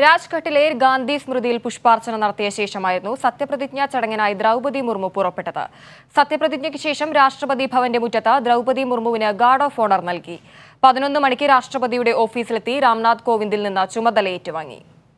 രാജ്ഘട്ടിലെ ഗാന്ധി സ്മൃതിയിൽ പുഷ്പാർച്ചന നടത്തിയ ശേഷമായിരുന്നു സത്യപ്രതിജ്ഞാ ചടങ്ങിനായി ദ്രൗപദി മുർമു പുറപ്പെട്ടത് സത്യപ്രതിജ്ഞയ്ക്ക് ശേഷം രാഷ്ട്രപതി ഭവന്റെ മുറ്റത്ത് ദ്രൗപദി മുർമുവിന് ഗാർഡ് ഓഫ് ഓണർ നൽകി പതിനൊന്ന് മണിക്ക് രാഷ്ട്രപതിയുടെ ഓഫീസിലെത്തി രാംനാഥ് കോവിന്ദിൽ നിന്ന് ചുമതല ഏറ്റുവാങ്ങി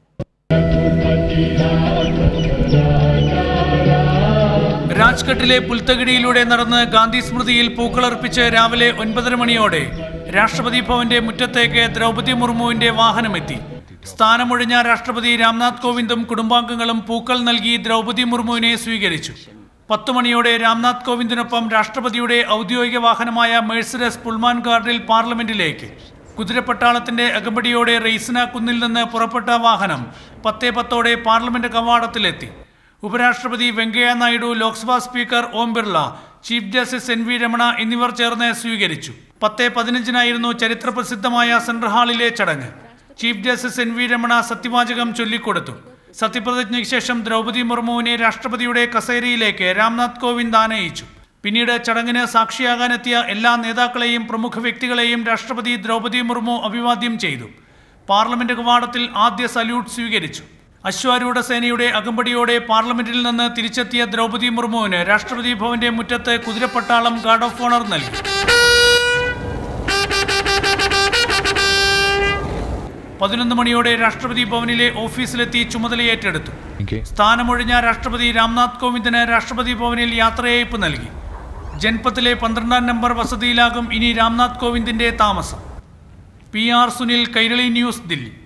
രാജ്ഘട്ടിലെ പുൽത്തകിടിയിലൂടെ നടന്ന് ഗാന്ധി സ്മൃതിയിൽ പൂക്കളർപ്പിച്ച് രാവിലെ ഒൻപതര മണിയോടെ രാഷ്ട്രപതി ഭവന്റെ മുറ്റത്തേക്ക് ദ്രൗപദി മുർമുവിന്റെ വാഹനമെത്തി സ്ഥാനമൊഴിഞ്ഞ രാഷ്ട്രപതി രാംനാഥ് കോവിന്ദും കുടുംബാംഗങ്ങളും പൂക്കൾ നൽകി ദ്രൗപദി മുർമുവിനെ സ്വീകരിച്ചു പത്തു മണിയോടെ രാംനാഥ് കോവിന്ദിനൊപ്പം രാഷ്ട്രപതിയുടെ ഔദ്യോഗിക വാഹനമായ മേഴ്സിഡസ് പുൾമാൻ ഗാർഡിൽ പാർലമെന്റിലേക്ക് കുതിരപ്പട്ടാളത്തിന്റെ അകമ്പടിയോടെ റെയ്സിന കുന്നിൽ നിന്ന് പുറപ്പെട്ട വാഹനം പത്തേ പത്തോടെ പാർലമെന്റ് കവാടത്തിലെത്തി ഉപരാഷ്ട്രപതി Venkaiah Naidu Lok Sabha speaker Om Birla chief justice N V Ramana എന്നിവർ ചേർന്ന് സ്വീകരിച്ചു പത്ത് പതിനഞ്ചിനായിരുന്നു ചരിത്രപ്രസിദ്ധമായ സെൻട്രൽ ഹാളിലെ ചടങ്ങ് chief justice N V Ramana സത്യവാചകം ചൊല്ലിക്കൊടുത്തു സത്യപ്രതിജ്ഞയ്ക്ക് ശേഷം ദ്രൗപദി മുർമുവിനെ രാഷ്ട്രപതിയുടെ കസേരയിലേക്ക് രാംനാഥ് കോവിന്ദ് ആനയിച്ചു പിന്നീട് ചടങ്ങിന് സാക്ഷിയാകാനെത്തിയ എല്ലാ നേതാക്കളെയും പ്രമുഖ വ്യക്തികളെയും രാഷ്ട്രപതി ദ്രൗപദി മുർമു അഭിവാദ്യം ചെയ്തു പാർലമെന്റ് കവാടത്തിൽ ആദ്യ സല്യൂട്ട് സ്വീകരിച്ചു അശ്വാരൂഢ സേനയുടെ അകമ്പടിയോടെ പാർലമെന്റിൽ നിന്ന് തിരിച്ചെത്തിയ ദ്രൗപദി മുർമുവിന് രാഷ്ട്രപതി ഭവന്റെ മുറ്റത്ത് കുതിരപ്പട്ടാളം ഗാർഡ് ഓഫ് ഓണർ നൽകി പതിനൊന്ന് മണിയോടെ രാഷ്ട്രപതി ഭവനിലെ ഓഫീസിലെത്തി ചുമതലയേറ്റെടുത്തു സ്ഥാനമൊഴിഞ്ഞ രാഷ്ട്രപതി രാംനാഥ് കോവിന്ദിന് രാഷ്ട്രപതി ഭവനിൽ യാത്രയയപ്പ് നൽകി ജൻപത്തിലെ പന്ത്രണ്ടാം നമ്പർ വസതിയിലാകും ഇനി രാംനാഥ് കോവിന്ദിന്റെ താമസം P R Sunil Kairali news Delhi